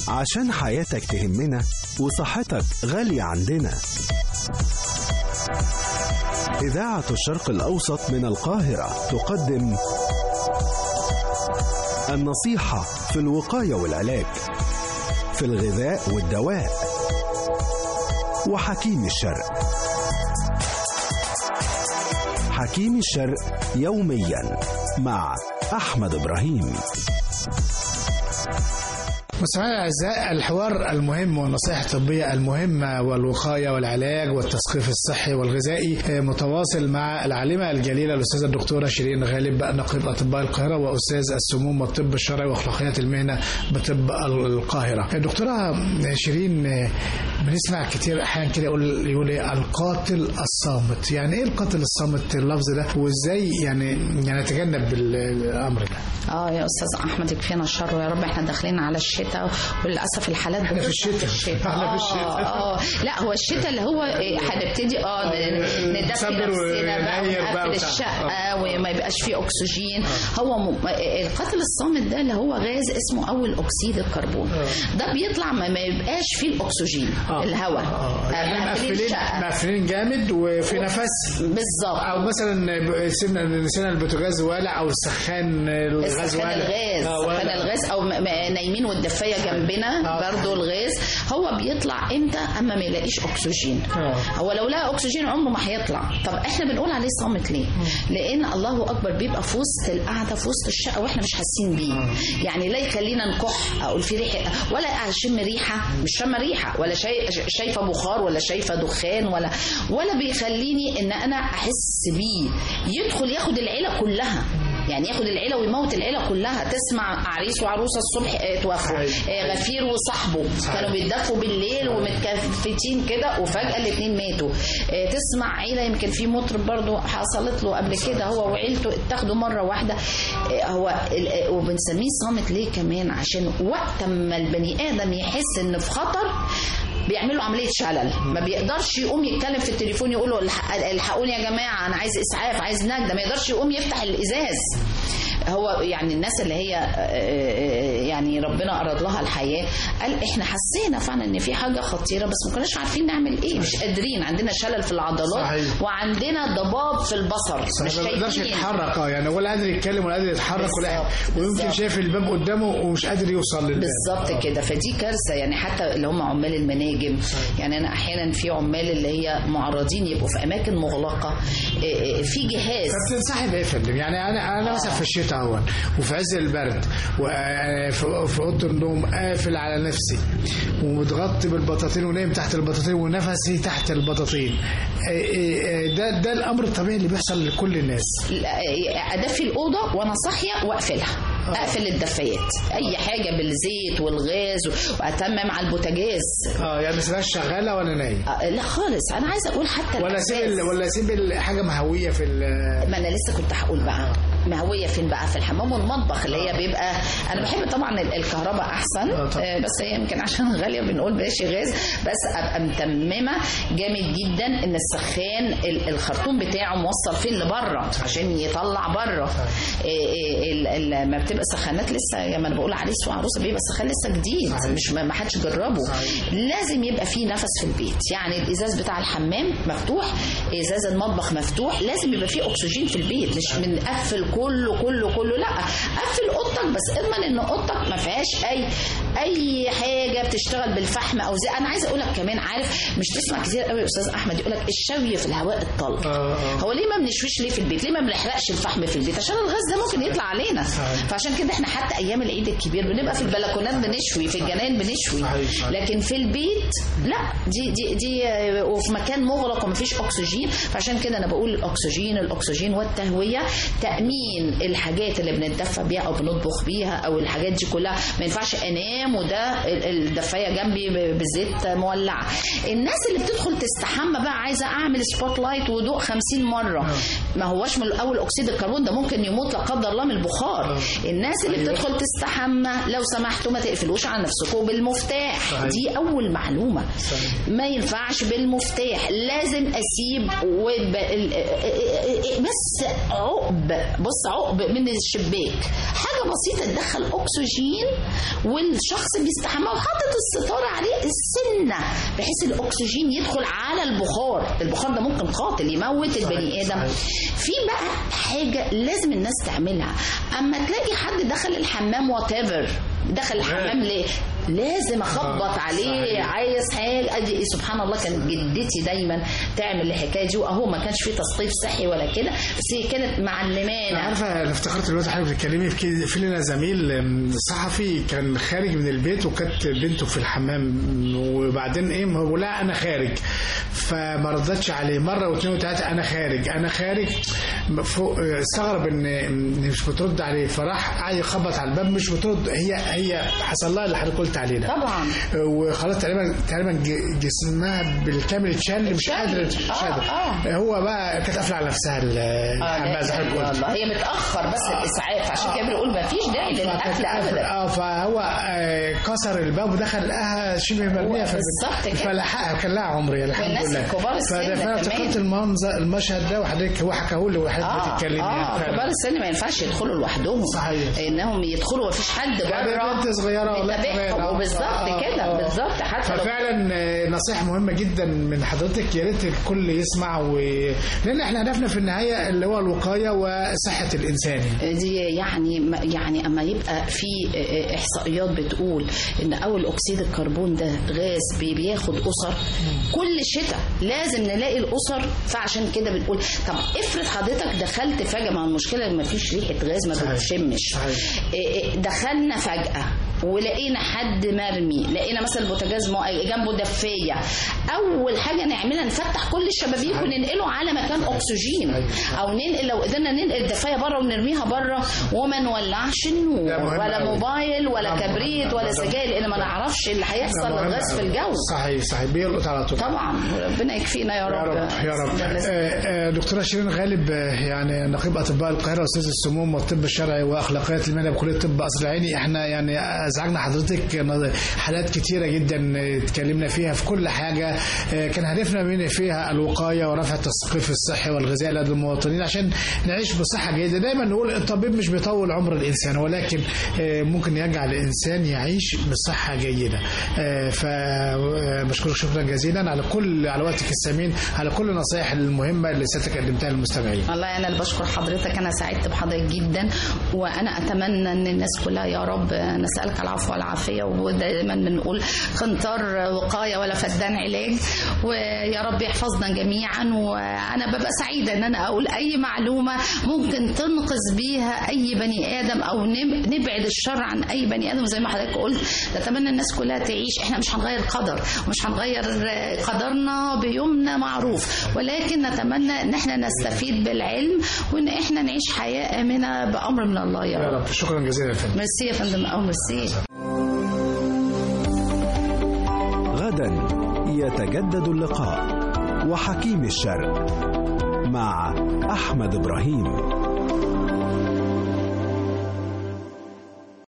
عشان حياتك تهمنا وصحتك غالية عندنا إذاعة الشرق الأوسط من القاهرة تقدم النصيحة في الوقاية والعلاج في الغذاء والدواء وحكيم الشرق حكيم الشرق يوميا مع أحمد إبراهيم مستمعينا الاعزاء الحوار المهم والنصائح الطبيه المهمه والوقايه والعلاج والتثقيف الصحي والغذائي متواصل مع العالمه الجليله الاستاذه الدكتوره شيرين غالب نقيب اطباء القاهره واستاذ السموم والطب الشرعي واخلاقيات المهنه بطب القاهره. دكتوره شيرين بنسمع كتير احيانا كده يقول يقول إيه القاتل الصامت، يعني ايه القاتل الصامت اللفظ ده وازاي يعني يعني نتجنب الامر ده؟ اه يا استاذ احمد يكفينا الشر يا رب احنا داخلين على الشتاء وللاسف الحالات احنا في الشتاء احنا في الشتاء اه اه لا هو الشتاء اللي هو إيه، هنبتدي اه ن- ندفي نصبر نفسنا بقى ونعير بقى ونقفل وبتاع. الشقه وما يبقاش فيه اكسجين هو م... القاتل الصامت ده اللي هو غاز اسمه اول اكسيد الكربون ده بيطلع ما, ما يبقاش فيه الاكسجين آه. الهواء اه يعني مقفلين مقفلين الشقة. مقفلين جامد وفي نفس بالظبط او مثلا سيبنا نسينا البوتاجاز والع او السخان الغاز السخان والع الغاز آه، سخان والع. الغاز او م- م- نايمين والدفايه جنبنا آه. برضو الغاز هو بيطلع امتى اما ما يلاقيش اكسجين آه. هو لو لقى اكسجين عمره ما هيطلع طب احنا بنقول عليه صامت ليه لان الله اكبر بيبقى في وسط القعده في وسط الشقه واحنا مش حاسين بيه يعني لا يخلينا نكح اقول في ريحه ولا اشم ريحه مش شامه ريحه ولا شاي شايفه بخار ولا شايفه دخان ولا ولا بيخليني ان انا احس بيه يدخل ياخد العيله كلها يعني ياخد العيله ويموت العيله كلها تسمع عريس وعروسه الصبح آه، توفوا صحيح. آه، غفير وصاحبه كانوا بيتدفوا بالليل ومتكفتين كده وفجاه الاثنين ماتوا آه، تسمع عيله يمكن في مطرب برضه حصلت له قبل كده هو وعيلته اتاخدوا مره واحده آه، هو ال- آه، وبنسميه صامت ليه كمان عشان وقت ما البني ادم يحس ان في خطر بيعملوا عمليه شلل ما بيقدرش يقوم يتكلم في التليفون يقول له الحق- الحقوني يا جماعه انا عايز اسعاف عايز نجده ما يقدرش يقوم يفتح الازاز هو يعني الناس اللي هي آه، آه، يعني ربنا اراد لها الحياه قال احنا حسينا فعلا ان في حاجه خطيره بس ما كناش عارفين نعمل ايه مش قادرين عندنا شلل في العضلات صحيح. وعندنا ضباب في البصر مش ما بيقدرش شايفين يتحرك اه يعني ولا قادر يتكلم ولا قادر يتحرك ولا حاجة. بالظبط، ويمكن بالظبط. شايف الباب قدامه ومش قادر يوصل للباب بالظبط كده فدي كارثه يعني حتى اللي هم عمال المناجم يعني انا احيانا في عمال اللي هي معرضين يبقوا في اماكن مغلقه إيه إيه في جهاز فبتنصحي بايه يا فندم؟ يعني انا انا مثلا في الشتاء اهون وفي عز البرد وفي في اوضه النوم قافل على نفسي ومتغطي بالبطاطين ونايم تحت البطاطين ونفسي تحت البطاطين إيه إيه ده ده الامر الطبيعي اللي بيحصل لكل الناس ادفي الاوضه وانا صاحيه واقفلها اقفل الدفايات اي حاجه بالزيت والغاز واتمم على البوتاجاز اه يعني ما سيبهاش شغاله وانا نايم آه، لا خالص انا عايزه اقول حتى ولا اسيب الأساس. ال- ولا اسيب ال- حاجه مهويه في ال- ما انا لسه كنت هقول بقى مهويه فين بقى في الحمام والمطبخ اللي هي بيبقى انا بحب طبعا ال- الكهرباء احسن آه، طبعا. آه، بس هي يمكن عشان غاليه بنقول بلاش غاز بس ابقى متممه جامد جدا ان السخان ال- الخرطوم بتاعه موصل فين لبره عشان يطلع بره لما بتبقى سخانات لسه لما انا بقول عريس وعروسه بيبقى السخان لسه جديد صحيح. مش ما ما حدش جربه صحيح. لازم يبقى فيه نفس في البيت يعني الازاز بتاع الحمام مفتوح ازاز المطبخ مفتوح لازم يبقى فيه اكسجين في البيت مش بنقفل كله كله كله لا قفل اوضتك بس اضمن ان اوضتك ما فيهاش اي اي حاجه بتشتغل بالفحم او زي انا عايزه اقول لك كمان عارف مش تسمع كتير قوي يا استاذ احمد يقول لك الشوي في الهواء الطلق آه، آه. هو ليه ما بنشويش ليه في البيت ليه ما بنحرقش الفحم في البيت عشان الغاز ده ممكن يطلع علينا صحيح. فعشان كده احنا حتى ايام العيد الكبير بنبقى في البلكونات بنشوي في الجناين بنشوي صحيح، صحيح. لكن في البيت لا دي دي دي آه، وفي مكان مغلق ومفيش اكسجين فعشان كده انا بقول الاكسجين الاكسجين والتهويه تامين الحاجات اللي بنتدفى بيها او بنطبخ بيها او الحاجات دي كلها ما ينفعش انام وده ال- الدفايه جنبي ب- بزيت مولع الناس اللي بتدخل تستحمى بقى عايزه اعمل سبوت لايت وضوء 50 مره ما هوش من الاول اكسيد الكربون ده ممكن يموت لا قدر الله من البخار الناس اللي بتدخل تستحمى لو سمحتوا ما تقفلوش على نفسكم بالمفتاح صحيح. دي اول معلومه صحيح. ما ينفعش بالمفتاح لازم اسيب وب... ال- بس عقب بص عقب من الشباك حاجه بسيطه تدخل اكسجين شخص بيستحمى وحاطط الستاره عليه السنه بحيث الاكسجين يدخل على البخار البخار ده ممكن قاتل يموت البني ادم في بقى حاجه لازم الناس تعملها اما تلاقي حد دخل الحمام وات دخل الحمام ليه لازم اخبط عليه عايز حاجه ادي سبحان الله كانت جدتي دايما تعمل الحكايه دي واهو ما كانش في تثقيف صحي ولا كده بس هي كانت معلمانا عارفه انا افتكرت دلوقتي حضرتك بتتكلمي في كده في لنا زميل أم، صحفي كان خارج من البيت وكانت بنته في الحمام وبعدين ايه ما هو لا انا خارج فما ردتش عليه مره واثنين وثلاثه انا خارج انا خارج فوق استغرب ان إن مش بترد عليه فراح قعد يخبط على الباب مش بترد هي هي حصل لها اللي حضرتك قلت عليه ده طبعا وخلاص تقريبا تقريبا ج- جسمها بالكامل اتشل مش اتشل. قادره مش آه، قادره آه. هو بقى كانت قافله على نفسها ال- اه الحمام لا زي ما إله إلا قلت الله. هي متاخر بس الاسعاف عشان كده بنقول ما فيش داعي للاكل ابدا اه فهو آه، كسر الباب ودخل لقاها شبه مرميه في بالظبط كده. فلحقها كان لها عمر يعني الحمد والناس لله الكبار السن فده فانا كمان. افتكرت المنظر المشهد ده وحضرتك هو حكاه لي وحضرتك اه بتتكلمي اه يعني فعلا. كبار السن ما ينفعش يدخلوا لوحدهم صحيح. انهم يدخلوا مفيش حد يعني بره بنت صغيره ولا بيتابعهم. كمان. آه، وبالظبط آه، كده آه. بالظبط حتى لو ففعلا آه، نصيحة مهمة جدا من حضرتك يا ريت الكل يسمع و... لأن احنا هدفنا في النهاية اللي هو الوقاية وصحة الإنسان يعني. دي يعني يعني اما يبقى في احصائيات بتقول ان اول اكسيد الكربون ده غاز بي- بياخد اسر كل شتاء لازم نلاقي الاسر فعشان كده بنقول طب افرض حضرتك دخلت فجاه مع المشكله ان مفيش ريحه غاز ما صحيح. بتشمش صحيح. إيه إيه دخلنا فجاه ولقينا حد مرمي لقينا مثلا البوتاجاز مو- جنبه دفايه اول حاجه نعملها نفتح كل الشبابيك وننقله على مكان اكسجين او ننقل لو قدرنا ننقل الدفايه بره ونرميها بره وما نولعش النور ده مهم ولا أوي. موبايل ولا ده مهم. كبريت ولا ده- سجاير لان ما نعرفش اللي هيحصل ده مهم للغاز في أوي. الجو صحيح صحيح بيلقط على طول طبعا ربنا يكفينا يا يا رب رب يا رب ده لازم. آه، آه، دكتورة شيرين غالب آه، يعني نقيب أطباء القاهرة أستاذ السموم والطب الشرعي وأخلاقيات المهنة بكلية الطب قصر العيني احنا يعني أزعجنا حضرتك نظ- حالات كتيرة جدا آه، اتكلمنا فيها في كل حاجة آه، كان هدفنا من فيها الوقاية ورفع التثقيف الصحي والغذائي لدى المواطنين عشان نعيش بصحة جيدة دايما نقول الطبيب مش بيطول عمر الإنسان ولكن آه، ممكن يجعل الإنسان يعيش بصحة جيدة فبشكرك شكرا جزيلا على كل على وقتك الثمين على كل النصائح المهمة اللي سيادتك قدمتها للمستمعين والله انا اللي بشكر حضرتك انا سعدت بحضرتك جدا وانا اتمنى ان الناس كلها يا رب نسالك العفو والعافيه ودايما بنقول خنطار وقايه ولا فدان علاج ويا رب يحفظنا جميعا وانا ببقى سعيده ان انا اقول اي معلومه ممكن تنقذ بيها اي بني ادم او نب- نبعد الشر عن اي بني ادم زي ما حضرتك قلت نتمنى الناس كلها تعيش احنا مش هنغير قدر ومش هنغير قدرنا بيومنا معروف ولكن نتمنى ان احنا نستفيد بالعلم وان احنا نعيش حياه امنه بامر من الله يا يا رب رب شكرا جزيلا يا فندم ميرسي يا فندم او ميرسي غدا يتجدد اللقاء وحكيم الشرق مع أحمد إبراهيم